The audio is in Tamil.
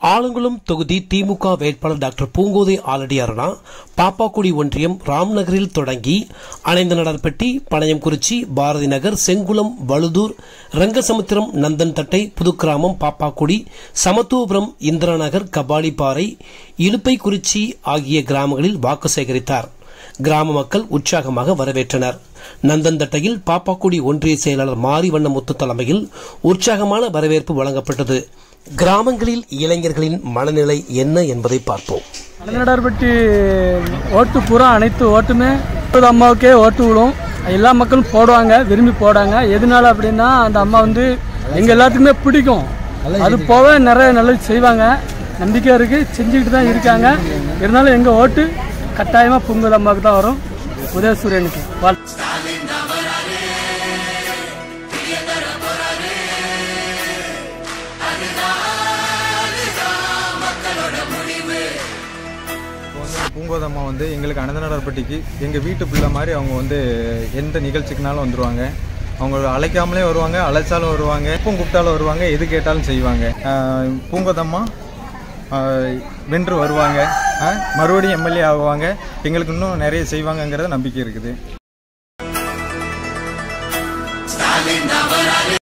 ஆலங்குளம் தொகுதி திமுக வேட்பாளர் டாக்டர் பூங்கோதை ஆலடி அருணா பாப்பாக்குடி ஒன்றியம் ராம்நகரில் தொடங்கி அணைந்தநடர்பட்டி பனையம்குறிச்சி பாரதி நகர் செங்குளம் வழுதூர் ரங்கசமுத்திரம் நந்தன்தட்டை புதுக்கிராமம் பாப்பாக்குடி சமத்துவபுரம் இந்திராநகர் கபாலிப்பாறை இலுப்பைக்குறிச்சி ஆகிய கிராமங்களில் வாக்கு சேகரித்தார் கிராம மக்கள் உற்சாகமாக வரவேற்றனர் நந்தன்தட்டையில் பாப்பாக்குடி ஒன்றிய செயலாளர் மாரிவண்ணமுத்து தலைமையில் உற்சாகமான வரவேற்பு வழங்கப்பட்டது கிராமங்களில் இளைஞர்களின் மனநிலை என்ன என்பதை பார்ப்போம் அண்ணனடார்பட்டி ஓட்டு பூரா அனைத்து ஓட்டுமே ஒரு அம்மாவுக்கே ஓட்டு விழும் எல்லா மக்களும் போடுவாங்க விரும்பி போடாங்க எதனால அப்படின்னா அந்த அம்மா வந்து எங்க எல்லாத்துக்குமே பிடிக்கும் அது போக நிறைய நல்லது செய்வாங்க நம்பிக்கை இருக்கு செஞ்சுக்கிட்டு தான் இருக்காங்க இருந்தாலும் எங்க ஓட்டு கட்டாயமா பொங்கல் அம்மாவுக்கு தான் வரும் உதயசூரியனுக்கு வாழ் இப்போ வந்து பூங்கோதம்மா வந்து எங்களுக்கு அனந்தநடர்பட்டிக்கு எங்கள் வீட்டு பிள்ளை மாதிரி அவங்க வந்து எந்த நிகழ்ச்சிக்குனாலும் வந்துடுவாங்க அவங்க அழைக்காமலே வருவாங்க அழைச்சாலும் வருவாங்க எப்போ கூப்பிட்டாலும் வருவாங்க எது கேட்டாலும் செய்வாங்க ஆஹ் பூங்கோதம்மா ஆஹ் வென்று வருவாங்க ஆஹ் மறுபடியும் எம்எல்ஏ ஆகுவாங்க எங்களுக்கு இன்னும் நிறைய செய்வாங்கங்கிறது நம்பிக்கை இருக்குது